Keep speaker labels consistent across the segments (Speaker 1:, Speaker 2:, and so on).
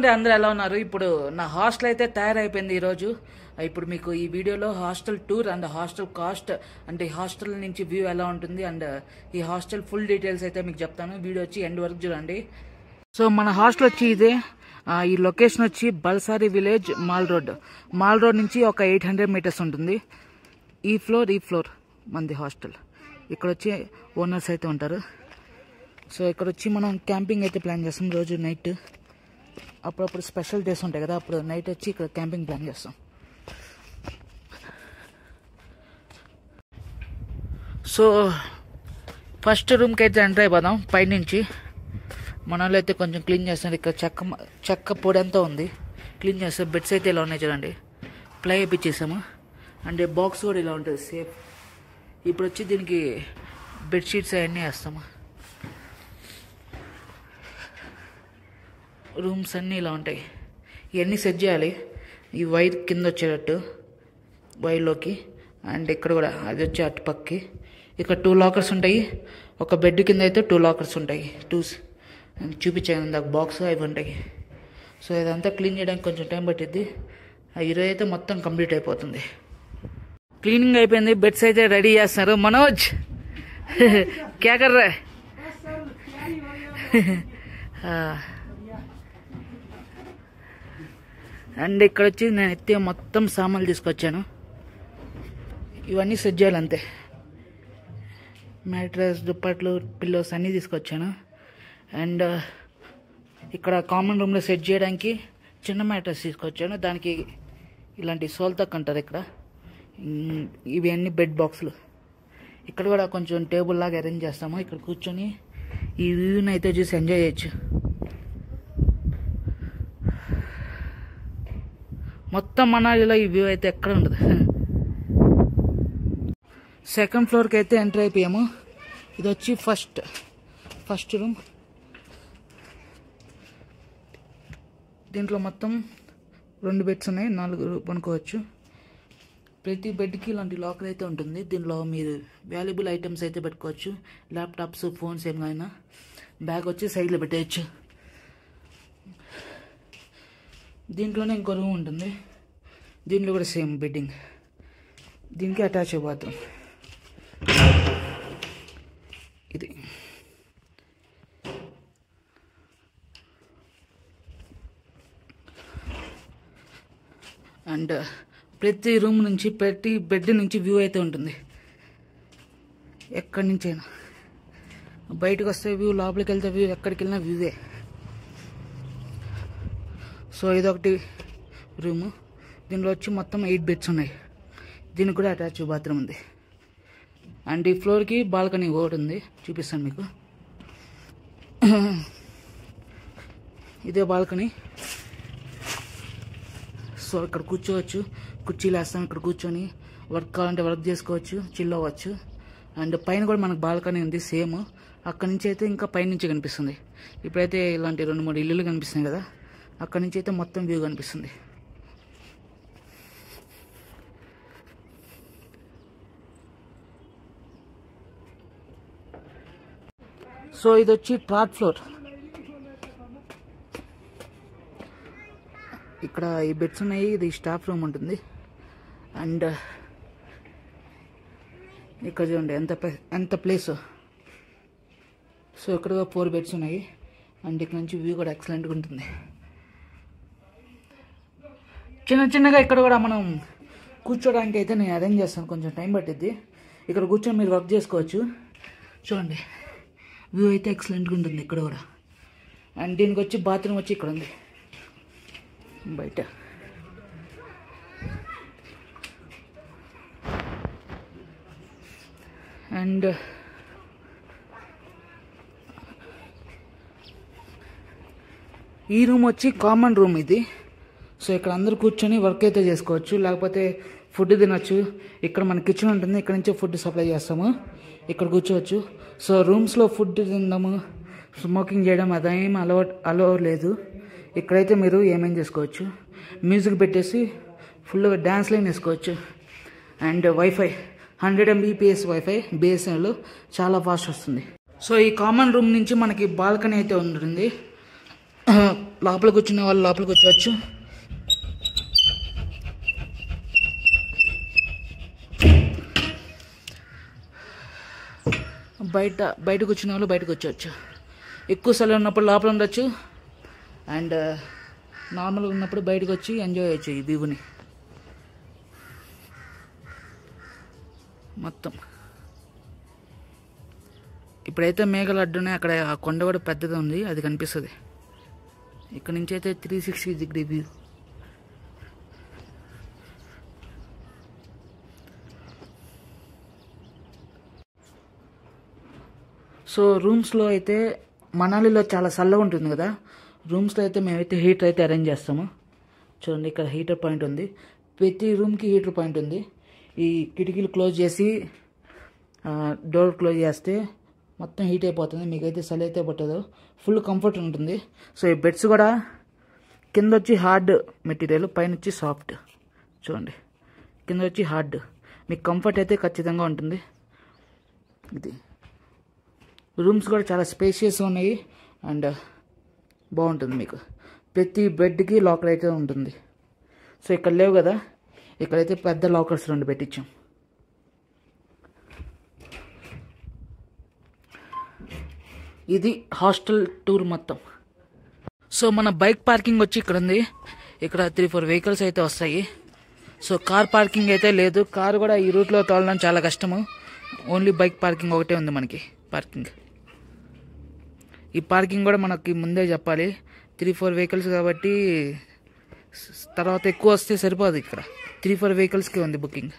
Speaker 1: అండి అందరూ ఎలా ఉన్నారు ఇప్పుడు నా హాస్టల్ అయితే తయారైపోయింది ఈరోజు ఇప్పుడు మీకు ఈ వీడియోలో hostel tour and hostel cost అంటే ఈ హాస్టల్ నుంచి వ్యూ ఎలా ఉంటుంది అండ్ ఈ హాస్టల్ ఫుల్ డీటెయిల్స్ అయితే మీకు చెప్తాను వీడియో వచ్చి ఎండ్ వరకు చూడండి సో మన హాస్టల్ వచ్చి ఇదే ఆ, ఈ లొకేషన్ వచ్చి Balsari village mall road mall road నుంచి ఒక ఎయిట్ హండ్రెడ్ మీటర్స్ ఉంటుంది ఈ ఫ్లోర్ ఈ ఫ్లోర్ మంది హాస్టల్ ఇక్కడ వచ్చి ఓనర్స్ అయితే ఉంటారు సో ఇక్కడ వచ్చి మనం క్యాంపింగ్ అయితే ప్లాన్ చేస్తాం రోజు నైట్ అప్పుడప్పుడు స్పెషల్ డేస్ ఉంటాయి కదా అప్పుడు నైట్ వచ్చి ఇక్కడ క్యాంపింగ్ ప్లాన్ చేస్తాం సో ఫస్ట్ రూమ్కి అయితే ఎంటర్ అయిపోదాం పైనుంచి మన వాళ్ళు అయితే కొంచెం క్లీన్ చేస్తున్నారు ఇక్కడ చెక్క మ- చెక్క పొడి అంతా ఉంది క్లీన్ చేస్తారు బెడ్స్ అయితే ఇలా ఉన్నాయి చూడండి ప్లై వేయించేసాము అండ్ బాక్స్ కూడా ఇలా ఉంటుంది సేఫ్ ఇప్పుడు వచ్చి దీనికి బెడ్షీట్స్ అవన్నీ వేస్తాము రూమ్స్ అన్నీ ఇలా ఉంటాయి ఇవన్నీ సెట్ చేయాలి ఈ వైర్ కింద వచ్చేటట్టు వైర్లోకి అండ్ ఇక్కడ కూడా అది వచ్చి అటు పక్కకి ఇక్కడ టూ లాకర్స్ ఉంటాయి ఒక బెడ్ కింద అయితే టూ లాకర్స్ ఉంటాయి టూ చూపించాను ఇందాక బాక్స్ అవి ఉంటాయి సో ఇదంతా క్లీన్ చేయడానికి కొంచెం టైం పట్టిద్ది ఆ ఈరోజు అయితే మొత్తం కంప్లీట్ అయిపోతుంది క్లీనింగ్ అయిపోయింది బెడ్స్ అయితే రెడీ చేస్తున్నారు మనోజ్ క్యా కర్ రా అండ్ ఇక్కడ వచ్చి నేను ఎత్తే మొత్తం సామాన్లు తీసుకొచ్చాను ఇవన్నీ సెట్ చేయాలి అంతే మ్యాట్రస్ దుప్పట్లు పిల్లోస్ అన్నీ తీసుకొచ్చాను అండ్ ఇక్కడ కామన్ రూమ్లో సెట్ చేయడానికి చిన్న మ్యాట్రస్ తీసుకొచ్చాను దానికి ఇలాంటి సోల్తక్ అంటారు ఇక్కడ ఉమ్, ఇవి అన్ని బెడ్ బాక్సులు ఇక్కడ కూడా కొంచెం టేబుల్ లాగా అరేంజ్ చేస్తాము ఇక్కడ కూర్చొని ఈ వ్యూని అయితే చూసి ఎంజాయ్ చేయొచ్చు మొత్తం మనాలిలో ఈ వ్యూ అయితే ఎక్కడ ఉండదు సెకండ్ ఫ్లోర్కి అయితే ఎంటర్ అయిపోయాము ఇది వచ్చి ఫస్ట్ ఫస్ట్ రూమ్ దీంట్లో మొత్తం రెండు బెడ్స్ ఉన్నాయి నాలుగు పనుకోవచ్చు ప్రతి బెడ్కి ఇలాంటి లాకర్ అయితే ఉంటుంది దీనిలో మీరు వాల్యుబుల్ ఐటమ్స్ అయితే పెట్టుకోవచ్చు ల్యాప్టాప్స్ ఫోన్స్ ఏమైనా బ్యాగ్ వచ్చి సైడ్లో పెట్టేయచ్చు దీంట్లోనే ఇంకో రూమ్ ఉంటుంది దీంట్లో కూడా సేమ్ బెడ్డింగ్ దీనికి అటాచ్ బాత్రూమ్ ఇది అండ్ ప్రతి రూమ్ నుంచి ప్రతి బెడ్ నుంచి వ్యూ అయితే ఉంటుంది ఎక్కడి నుంచైనా బయటకు వస్తే వ్యూ లోపలికి వెళ్తే వ్యూ ఎక్కడికి వెళ్ళినా వ్యూవే సో ఇదొకటి రూము దీనిలో వచ్చి మొత్తం ఎయిట్ బెడ్స్ ఉన్నాయి దీనికి కూడా అటాచ్ బాత్రూమ్ ఉంది అండ్ ఈ ఫ్లోర్కి బాల్కనీ ఒకటి ఉంది చూపిస్తాను మీకు ఇదే బాల్కనీ సో ఇక్కడ కూర్చోవచ్చు కుర్చీలు వేస్తాం ఇక్కడ కూర్చొని వర్క్ కావాలంటే వర్క్ చేసుకోవచ్చు చిల్ అవ్వచ్చు అండ్ పైన కూడా మనకు బాల్కనీ ఉంది సేమ్ అక్కడ నుంచి అయితే ఇంకా పైన నుంచి కనిపిస్తుంది ఇప్పుడైతే ఇలాంటి రెండు మూడు ఇల్లులు కనిపిస్తున్నాయి కదా అక్కడ నుంచి అయితే మొత్తం వ్యూ కనిపిస్తుంది సో ఇది వచ్చి థర్డ్ ఫ్లోర్ ఇక్కడ ఈ బెడ్స్ ఉన్నాయి ఇది స్టాఫ్ రూమ్ ఉంటుంది అండ్ ఇక్కడ చూడండి ఎంత ప్లే- ఎంత ప్లేస్ సో ఇక్కడ ఫోర్ బెడ్స్ ఉన్నాయి అండ్ ఇక్కడ నుంచి వ్యూ కూడా ఎక్సలెంట్గా ఉంటుంది చిన్న చిన్నగా ఇక్కడ కూడా మనం కూర్చోడానికి అయితే నేను అరేంజ్ చేస్తాను కొంచెం టైం పట్టిద్ది ఇక్కడ కూర్చొని మీరు వర్క్ చేసుకోవచ్చు చూడండి వ్యూ అయితే ఎక్సలెంట్గా ఉంటుంది ఇక్కడ కూడా అండ్ దీనికి వచ్చి బాత్రూమ్ వచ్చి ఇక్కడ ఉంది బయట అండ్ ఈ రూమ్ వచ్చి కామన్ రూమ్ ఇది సో ఇక్కడ అందరూ కూర్చొని వర్క్ అయితే చేసుకోవచ్చు లేకపోతే ఫుడ్ తినొచ్చు ఇక్కడ మన కిచెన్ ఉంటుంది ఇక్కడ నుంచే ఫుడ్ సప్లై చేస్తాము ఇక్కడ కూర్చోవచ్చు సో రూమ్స్లో ఫుడ్ తినడము స్మోకింగ్ చేయడం అదేం అలవ అలవ లేదు ఇక్కడైతే మీరు ఏమేం చేసుకోవచ్చు మ్యూజిక్ పెట్టేసి ఫుల్గా డ్యాన్స్ లైన్ వేసుకోవచ్చు and wifi hundred MBPS wifi BSNL చాలా ఫాస్ట్ వస్తుంది సో ఈ కామన్ రూమ్ నుంచి మనకి బాల్కనీ అయితే ఉంటుంది లోపల కూర్చునే వాళ్ళు లోపల కూర్చోవచ్చు బయట బయట కూర్చునే వాళ్ళు బయటకు వచ్చవచ్చు ఎక్కువ స్థలం ఉన్నప్పుడు లోపల ఉండొచ్చు అండ్ నార్మల్గా ఉన్నప్పుడు బయటకు వచ్చి ఎంజాయ్ చేయొచ్చు ఈ వ్యూని మొత్తం ఇప్పుడైతే మేఘాలు అడ్డున్నాయి అక్కడ ఆ కొండ కూడా పెద్దది ఉంది అది కనిపిస్తుంది ఇక్కడ నుంచి అయితే three sixty degree view so రూమ్స్లో అయితే మనాలిలో చాలా చల్లగా ఉంటుంది కదా రూమ్స్లో అయితే మేమైతే హీటర్ అయితే అరేంజ్ చేస్తాము చూడండి ఇక్కడ హీటర్ పాయింట్ ఉంది ప్రతి రూమ్కి హీటర్ పాయింట్ ఉంది ఈ కిటికీలు క్లోజ్ చేసి డోర్ క్లోజ్ చేస్తే మొత్తం హీట్ అయిపోతుంది మీకైతే చలి అయితే పట్టదు ఫుల్ కంఫర్ట్ ఉంటుంది సో ఈ బెడ్స్ కూడా కింద వచ్చి హార్డ్ మెటీరియల్ పైన వచ్చి సాఫ్ట్ చూడండి కింద వచ్చి హార్డ్ మీకు కంఫర్ట్ అయితే ఖచ్చితంగా ఉంటుంది ఇది రూమ్స్ కూడా చాలా స్పేషియస్గా ఉన్నాయి అండ్ బాగుంటుంది మీకు ప్రతి బెడ్కి లాకర్ అయితే ఉంటుంది సో ఇక్కడ లేవు కదా ఇక్కడైతే పెద్ద లాకర్స్ రెండు పెట్టించాం ఇది హాస్టల్ టూర్ మొత్తం సో మన బైక్ పార్కింగ్ వచ్చి ఇక్కడ ఉంది ఇక్కడ త్రీ ఫోర్ వెహికల్స్ అయితే వస్తాయి సో కార్ పార్కింగ్ అయితే లేదు కార్ కూడా ఈ రూట్లో తోలడం చాలా కష్టము ఓన్లీ బైక్ పార్కింగ్ ఒకటే ఉంది మనకి పార్కింగ్ ఈ పార్కింగ్ కూడా మనకి ముందే చెప్పాలి త్రీ ఫోర్ వెహికల్స్ కాబట్టి స్- తర్వాత ఎక్కువ వస్తే సరిపోదు ఇక్కడ త్రీ ఫోర్ వెహికల్స్కి ఉంది బుకింగ్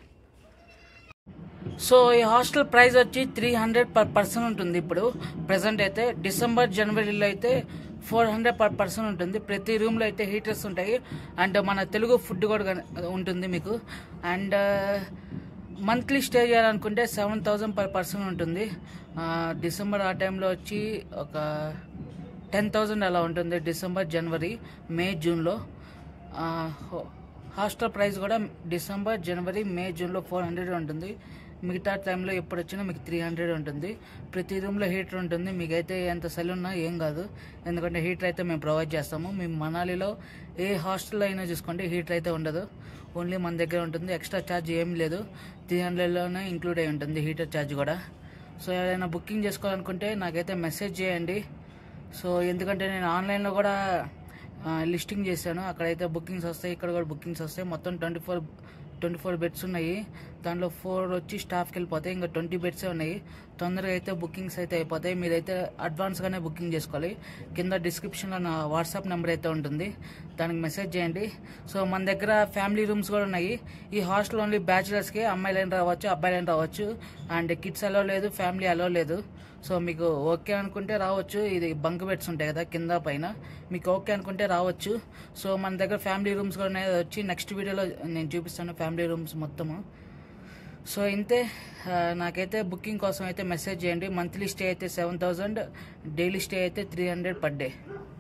Speaker 1: సో ఈ హాస్టల్ ప్రైస్ వచ్చి త్రీ హండ్రెడ్ పర్ పర్సన్ ఉంటుంది ఇప్పుడు ప్రజెంట్ అయితే డిసెంబర్ జనవరిలో అయితే ఫోర్ హండ్రెడ్ పర్ పర్సన్ ఉంటుంది ప్రతి రూమ్లో అయితే హీటర్స్ ఉంటాయి అండ్ మన తెలుగు ఫుడ్ కూడా గన- ఉంటుంది మీకు అండ్ మంత్లీ స్టే చేయాలనుకుంటే సెవెన్ థౌజండ్ పర్ పర్సన్ ఉంటుంది ఆ, డిసెంబర్ ఆ టైంలో వచ్చి ఒక టెన్ థౌజండ్ అలా ఉంటుంది డిసెంబర్ జనవరి మే జూన్లో ఆ, హో- హాస్టల్ ప్రైస్ కూడా డిసెంబర్ జనవరి మే జూన్లో ఫోర్ హండ్రెడ్ ఉంటుంది మిగతా టైంలో ఎప్పుడు వచ్చినా మీకు త్రీ హండ్రెడ్ ఉంటుంది ప్రతి రూమ్లో హీటర్ ఉంటుంది మీకైతే ఎంత సెల్ ఉన్నా ఏం కాదు ఎందుకంటే హీటర్ అయితే మేము ప్రొవైడ్ చేస్తాము మేము మనాలిలో ఏ హాస్టల్లో అయినా చూసుకోండి హీటర్ అయితే ఉండదు ఓన్లీ మన దగ్గర ఉంటుంది ఎక్స్ట్రా ఛార్జ్ ఏం లేదు త్రీ హండ్రెడ్లోనే ఇంక్లూడ్ అయి ఉంటుంది హీటర్ ఛార్జ్ కూడా సో ఎవరైనా బుకింగ్ చేసుకోవాలనుకుంటే నాకైతే మెసేజ్ చేయండి సో ఎందుకంటే నేను ఆన్లైన్లో కూడా ఆ, లిస్టింగ్ చేశాను అక్కడైతే బుకింగ్స్ వస్తాయి ఇక్కడ కూడా బుకింగ్స్ వస్తాయి మొత్తం twenty four twenty four beds ఉన్నాయి దాంట్లో ఫోర్ వచ్చి స్టాఫ్కి వెళ్ళిపోతాయి ఇంకా ట్వంటీ బెడ్సే ఉన్నాయి తొందరగా అయితే బుకింగ్స్ అయితే అయిపోతాయి మీరైతే అడ్వాన్స్గానే బుకింగ్ చేసుకోవాలి కింద డిస్క్రిప్షన్లో నా వాట్సాప్ నెంబర్ అయితే ఉంటుంది దానికి మెసేజ్ చేయండి సో మన దగ్గర ఫ్యామిలీ రూమ్స్ కూడా ఉన్నాయి ఈ హాస్టల్ ఓన్లీ బ్యాచిలర్స్కి అమ్మాయిలైనా రావచ్చు అబ్బాయిలైనా రావచ్చు అండ్ కిడ్స్ అలో లేదు ఫ్యామిలీ అలో లేదు సో మీకు ఓకే అనుకుంటే రావచ్చు ఇది బంక్ బెడ్స్ ఉంటాయి కదా కింద పైన మీకు ఓకే అనుకుంటే రావచ్చు సో మన దగ్గర ఫ్యామిలీ రూమ్స్ కూడా ఉన్నాయి అది వచ్చి నెక్స్ట్ వీడియోలో నేను చూపిస్తాను ఫ్యామిలీ రూమ్స్ మొత్తము సో ఇంతే ఆ, నాకైతే బుకింగ్ కోసం అయితే మెసేజ్ చేయండి మంత్లీ స్టే అయితే సెవెన్ థౌజండ్ డైలీ స్టే అయితే త్రీ హండ్రెడ్ పర్ డే